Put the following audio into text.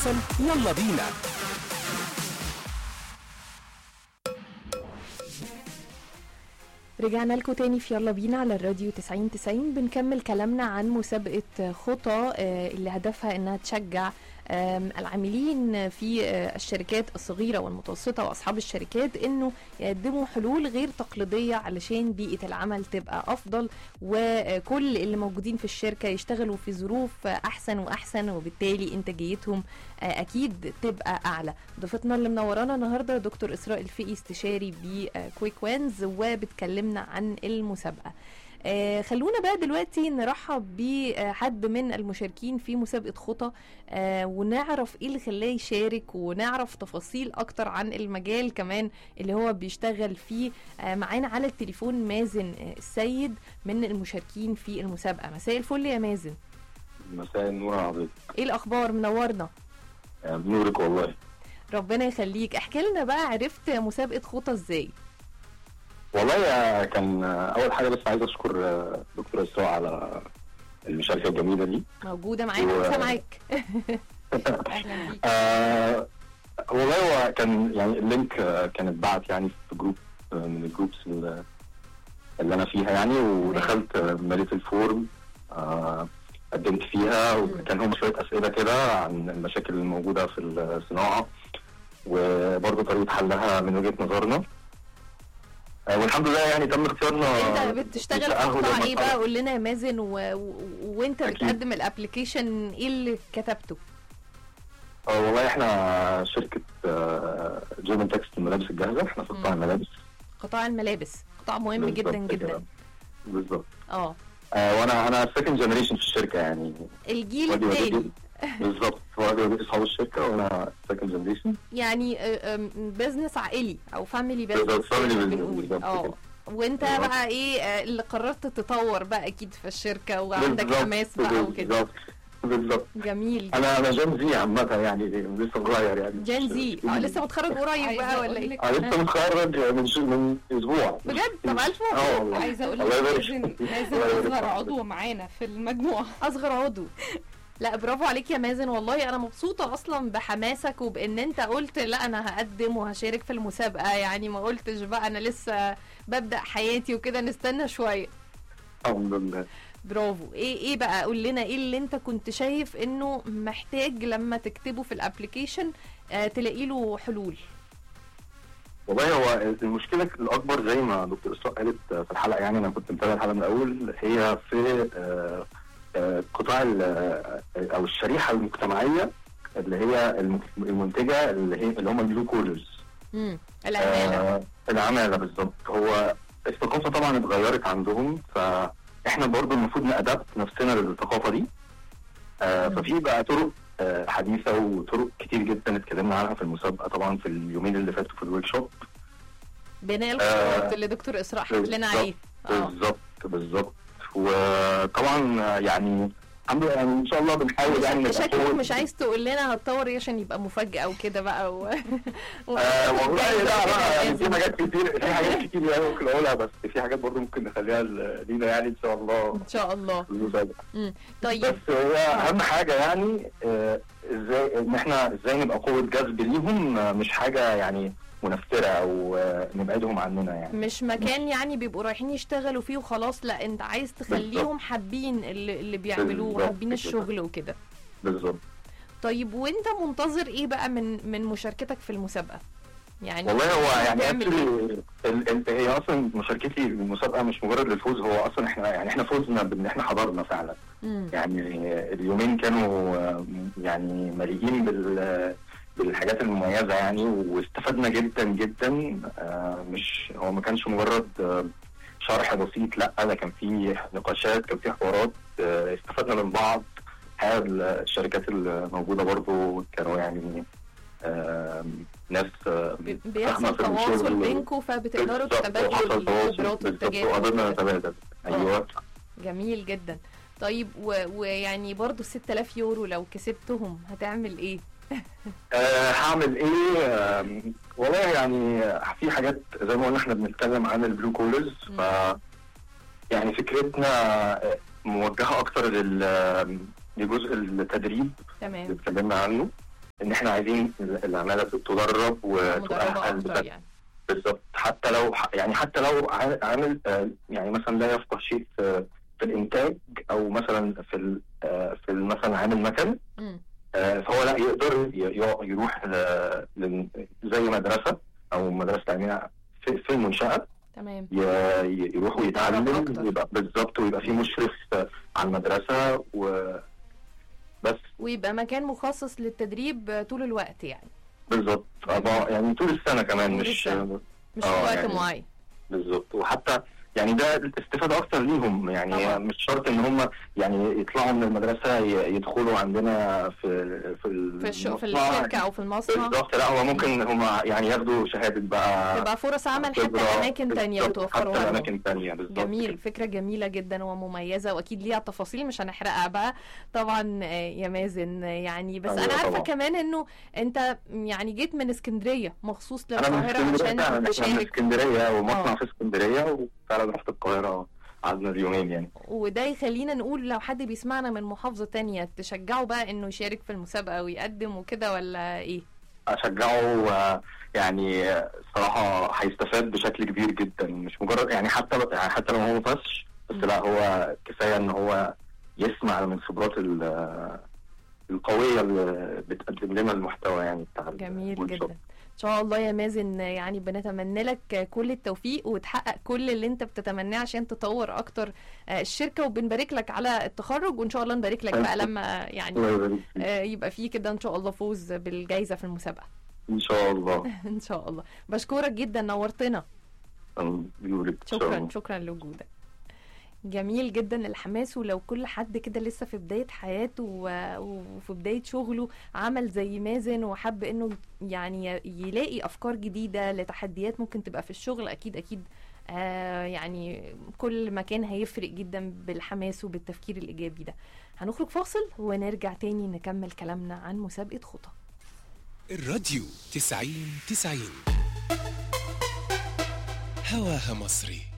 يلا بينا رجعنا لكم تاني في يلا بينا على الراديو 90 90 بنكمل كلامنا عن مسابقة خطى آه، اللي هدفها انها تشجع آم، العاملين في آه، الشركات الصغيرة والمتوسطة واصحاب الشركات انه يقدموا حلول غير تقليدية علشان بيئة العمل تبقى افضل وكل اللي موجودين في الشركة يشتغلوا في ظروف آه، احسن واحسن وبالتالي انتاجيتهم آه، اكيد تبقى اعلى ضيفتنا اللي منورانا النهارده دكتور اسراء الفقي استشاري بكويك وينز وبتكلمنا عن المسابقه آه خلونا بقى دلوقتي نرحب بحد من المشاركين في مسابقة خطى آه ونعرف ايه اللي خلاه يشارك ونعرف تفاصيل اكتر عن المجال كمان اللي هو بيشتغل فيه آه معانا على التليفون مازن آه السيد من المشاركين في المسابقة مساء الفل يا مازن مساء النور يا حضرتك ايه الاخبار منورنا يعني بنورك والله ربنا يخليك احكي لنا بقى عرفت مسابقة خطى ازاي والله يا كان اول حاجه بس عايز اشكر دكتور اسراء على المشاركه الجميله دي موجودة معاك و- سامعاك اهلا بيك آه والله هو كان يعني اللينك آه، كان اتبعت يعني في جروب آه، من الجروبس اللي اللي انا فيها يعني ودخلت آه، مليت الفورم آه قدمت فيها وكان هم شويه اسئله كده عن المشاكل الموجوده في الصناعه وبرضه طريقه حلها من وجهه نظرنا آه والحمد لله يعني تم اختيارنا انت بتشتغل في للتأهل قطاع ايه للمرحلة. بقى قول لنا يا مازن و... و... وانت أكيد. بتقدم الابلكيشن ايه اللي كتبته اه والله احنا شركه آه، جيرمان تكست الملابس الجاهزه احنا في قطاع مم. الملابس قطاع الملابس قطاع مهم بالظبط جدا كده. جدا بالظبط اه آه وانا انا سكند جنريشن في الشركه يعني الجيل والدي التاني والدتي بالظبط والدي والدتي اصحاب الشركه وانا سكند جنريشن يعني بزنس عائلي او فاميلي بالظبط، بزنس family business، بنقول بالظبط اه كده. وانت بالظبط. بقى ايه آه، اللي قررت تتطور بقى اكيد في الشركه وعندك حماس بقى وكده بالظبط بالظبط جميل انا انا جين زي عامه يعني لسه صغير يعني جين زي اه لسه متخرج قريب عايزة بقى ولا أقول ايه لك- انا لسه متخرج من ش- من اسبوع بجد طب الف اه مبروك والله عايزه اقول لك الله يبارك لازم فيك. لازم الله يبارك اصغر فيك. عضو معانا في المجموعه اصغر عضو لا برافو عليك يا مازن والله انا مبسوطه اصلا بحماسك وبان انت قلت لا انا هقدم وهشارك في المسابقه يعني ما قلتش بقى انا لسه ببدا حياتي وكده نستنى شويه الحمد لله برافو ايه ايه بقى قول لنا ايه اللي انت كنت شايف انه محتاج لما تكتبه في الابلكيشن آه تلاقي له حلول والله هو المشكله الاكبر زي ما دكتور اسراء قالت في الحلقه يعني انا كنت متابع الحلقه من الاول هي في آه، آه، قطاع ال- آه، او الشريحه المجتمعيه اللي هي الم- المنتجه اللي هي اللي هم البلو كولرز امم العماله العماله بالظبط هو الثقافه طبعا اتغيرت عندهم فاحنا برضو المفروض نأدبت نفسنا للثقافه دي آه، مم. ففي بقى طرق آه، حديثه وطرق كتير جدا اتكلمنا عنها في المسابقه طبعا في اليومين اللي فاتوا في الورك شوب بناء الخطوات اللي دكتور اسراء حكت لنا عليه اه بالظبط بالظبط وطبعا يعني الحمد لله يعني ان شاء الله بنحاول يعني نبقى شكلك قوة. مش عايز تقول لنا هتطور ايه عشان يبقى مفاجأة وكده بقى و... و... آه والله لا لا يعني في لازم. حاجات كتير في حاجات كتير يعني ممكن اقولها بس في حاجات برضه ممكن نخليها ل- لينا يعني ان شاء الله ان شاء الله في المسابقه مم. طيب بس هو اهم حاجه يعني آه، ازاي ان احنا ازاي نبقى قوه جذب ليهم آه، مش حاجه يعني منفره او آه، نبعدهم عننا يعني مش مكان يعني بيبقوا رايحين يشتغلوا فيه وخلاص لا انت عايز تخليهم بالظبط. حابين اللي, اللي بيعملوه بالظبط وحابين كده. الشغل وكده بالظبط طيب وانت منتظر ايه بقى من من مشاركتك في المسابقة يعني والله هو يعني بتعمل ايه؟ actually ال- ال- هي اصلا مشاركتي في المسابقه مش مجرد للفوز هو اصلا احنا يعني احنا فوزنا بان احنا حضرنا فعلا مم. يعني اليومين كانوا آه، يعني مليئين بال بالحاجات المميزه يعني واستفدنا جدا جدا آه، مش هو ما كانش مجرد آه، شرح بسيط لا ده كان في نقاشات كان في حوارات آه، استفدنا من بعض الحقيقة الشركات الموجوده برضو كانوا يعني آه، ناس آه، بي- فاهمة بيحصل في تواصل الشغل. بينكم فبتقدروا بالظبط، تتبادلوا وحصل تواصل، الخبرات بالظبط، وقدرنا والتجارب نتبادل ايوه جميل جدا طيب و- ويعني برضو 6000 يورو لو كسبتهم هتعمل ايه؟ أه هعمل ايه آه والله يعني في حاجات زي ما قلنا احنا بنتكلم عن البلو كولرز ف يعني فكرتنا آه، موجهه اكتر لل لجزء التدريب اللي تمام اتكلمنا عنه ان احنا عايزين العماله تدرب مدربة وتؤهل اكتر بشكل يعني بالظبط حتى لو يعني حتى لو عا- عامل آه، يعني مثلا لا يفقه شيء في في الانتاج او مثلا في ال- آه، في ال- مثلا عامل مكن مم. آه، فهو لا يقدر ي- ي- يروح ل- ل- زي مدرسه او مدرسه تعليميه في في المنشاه تمام ي- ي- يروح يتعرف ويتعلم أكتر. يبقى بالظبط ويبقى في مشرف آه، على المدرسه وبس ويبقى مكان مخصص للتدريب آه، طول الوقت يعني بالظبط أربعة- يعني طول السنه كمان طول مش السنة. مش آه، في وقت يعني معين بالظبط وحتى يعني ده استفاده اكتر ليهم يعني طبعا. مش شرط ان هم يعني يطلعوا من المدرسه ي- يدخلوا عندنا في في في الش... في المصنع. الشركه او في المصنع بالظبط لا هو ممكن هم يعني ياخدوا شهاده بقى تبقى فرص عمل حتى خبرة. اماكن تانية بالظبط، وتوفروها حتى لهم اماكن تانية بالظبط جميل فكرة جميلة جدا ومميزة واكيد ليها تفاصيل مش هنحرقها بقى طبعا آه، يا مازن آه، يعني بس أيوة انا عارفة طبعا. كمان انه انت يعني جيت من اسكندرية مخصوص انا من للقاهرة اسكندريه عشان فعلا احنا من تشارك اسكندريه ومصنع آه. في اسكندريه وفعلا رحت القاهره قعدنا اليومين يعني وده يخلينا نقول لو حد بيسمعنا من محافظة تانية تشجعه بقى انه يشارك في المسابقة ويقدم وكده ولا ايه؟ اشجعه آه، يعني آه، صراحه هيستفاد بشكل كبير جدا مش مجرد يعني حتى يعني حتى لو هو مفش بس لا هو كفايه ان هو يسمع من الخبرات ال- آه، القويه اللي بتقدم لنا المحتوى يعني بتاع ال- جميل workshop. جدا ان شاء الله يا مازن يعني بنتمنى لك كل التوفيق وتحقق كل اللي انت بتتمناه عشان تطور اكتر آه، الشركه وبنبارك لك على التخرج وان شاء الله نبارك لك بقى لما يعني الله يبارك فيك. آه، يبقى فيه كده ان شاء الله فوز بالجائزه في المسابقه ان شاء الله ان شاء الله بشكرك جدا نورتنا الله يبارك إن شاء شكرا الله. شكرا لوجودك جميل جدا الحماس ولو كل حد كده لسه في بداية حياته و- وفي بداية شغله عمل زي مازن وحب انه يعني يلاقي افكار جديدة لتحديات ممكن تبقى في الشغل اكيد اكيد آه يعني كل مكان هيفرق جدا بالحماس وبالتفكير الايجابي ده هنخرج فاصل ونرجع تاني نكمل كلامنا عن مسابقة خطى الراديو تسعين تسعين هواها مصري